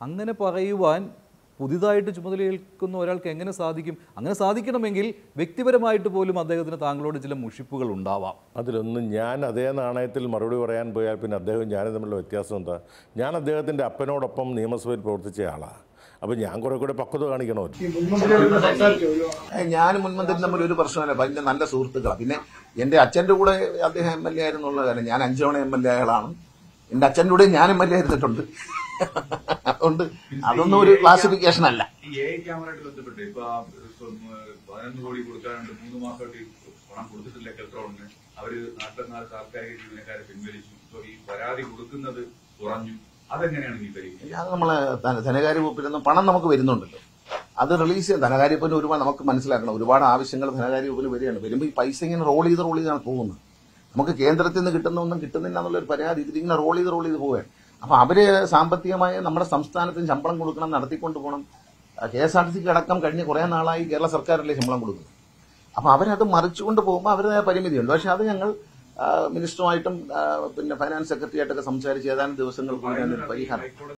അങ്ങനെ പറയുവാൻ പുതിയതായിട്ട് ചുമതലയേൽക്കുന്ന ഒരാൾക്ക് എങ്ങനെ സാധിക്കും അങ്ങനെ സാധിക്കണമെങ്കിൽ വ്യക്തിപരമായിട്ട് പോലും അദ്ദേഹത്തിന് താങ്കളോട് ചില മുഷിപ്പുകൾ ഉണ്ടാവാം അതിലൊന്നും ഞാൻ അതേ നാണയത്തിൽ മറുപടി പറയാൻ പോയാൽ പിന്നെ അദ്ദേഹം ഞാനും തമ്മിലുള്ള വ്യത്യാസം എന്താ ഞാൻ അദ്ദേഹത്തിൻ്റെ അപ്പനോടൊപ്പം നിയമസഭയിൽ പ്രവർത്തിച്ച ആളാണ് അപ്പോൾ ഞാൻ കുറെ കൂടെ പക്വത കാണിക്കണമല്ലോ ഈ മുൻമന്ത്രിയോട് സംസാരിച്ചു ഒരു ഏ, ഞാനും മുൻമന്ത്രി തമ്മിൽ ഒരു പ്രശ്നമില്ല വലിയ നല്ല സുഹൃത്തുക്കളാണ് പിന്നെ എന്റെ അച്ഛന്റെ കൂടെ അദ്ദേഹം എം എൽ എ ആയിരുന്നുള്ള കാര്യം ഞാൻ അഞ്ചു തവണ എം എൽ എ ആളാണ് എന്റെ അച്ഛന്റെ കൂടെ ഞാൻ എം എൽ എ ആയിരുന്നിട്ടുണ്ട് അതുകൊണ്ട് അതൊന്നും ഒരു ക്ലാസിഫിക്കേഷൻ അല്ല ഈ എ ക്യാമറയായിട്ട് ബന്ധപ്പെട്ട് ഇപ്പൊ ആ ഇപ്പൊ, ഉം, പതിനൊന്ന് കോടി കൊടുക്കാനുണ്ട് മൂന്ന് മാസമായിട്ട് ഈ പണം കൊടുത്തിട്ടില്ല കെൽട്രോണിന് അവര് നാട്ടിലെന്നാല് താൽക്കാലിക ജീവനക്കാരെ പിൻവലിച്ചു ഇപ്പൊ ഈ പരാതി കൊടുക്കുന്നത് കുറഞ്ഞു അതെങ്ങനെയാണ് ഈ പരിഹരിക്കുന്നത് അത് നമ്മളെ ധന- ധനകാര്യ വകുപ്പിൽ നിന്ന് പണം നമുക്ക് വരുന്നുണ്ടല്ലോ അത് റിലീസ് ചെയ്യാൻ ധനകാര്യ വകുപ്പിന് ഒരുപാട് നമുക്ക് മനസ്സിലാക്കണം ഒരുപാട് ആവശ്യങ്ങൾ ധനകാര്യ വകുപ്പിന് വരികയാണ് വരുമ്പോൾ ഈ പൈസ ഇങ്ങനെ റോൾ ചെയ്ത് റോൾ ചെയ്താണ് പോകുന്നത് നമുക്ക് കേന്ദ്രത്തിൽ നിന്ന് കിട്ടുന്ന ഒന്നും കിട്ടുന്നില്ല എന്നുള്ളൊരു പരാതി ഇതിങ്ങനെ റോൾ ചെയ്ത് റോൾ ചെയ്ത് പോവുകയാണ് അപ്പൊ അവര് സാമ്പത്തികമായി നമ്മുടെ സംസ്ഥാനത്തിന് ശമ്പളം കൊടുക്കണം നടത്തിക്കൊണ്ട് പോകണം കെ എസ് ആർ ടി സിക്ക് അടക്കം കഴിഞ്ഞ കുറെ നാളായി കേരള സർക്കാരല്ലേ ശമ്പളം കൊടുക്കുന്നത് അപ്പൊ അവരത് മറിച്ചുകൊണ്ട് പോകുമ്പോൾ അവരുടേതായ പരിമിതിയുണ്ട് പക്ഷെ അത് ഞങ്ങൾ ആ, മിനിസ്റ്ററുമായിട്ടും ആ, പിന്നെ ഫൈനാൻസ് സെക്രട്ടറിയായിട്ടൊക്കെ സംസാരിച്ച് ഏതാനും ദിവസങ്ങൾക്കുള്ളിൽ അതിനൊരു പരിഹാരം ഹൈക്കോടതി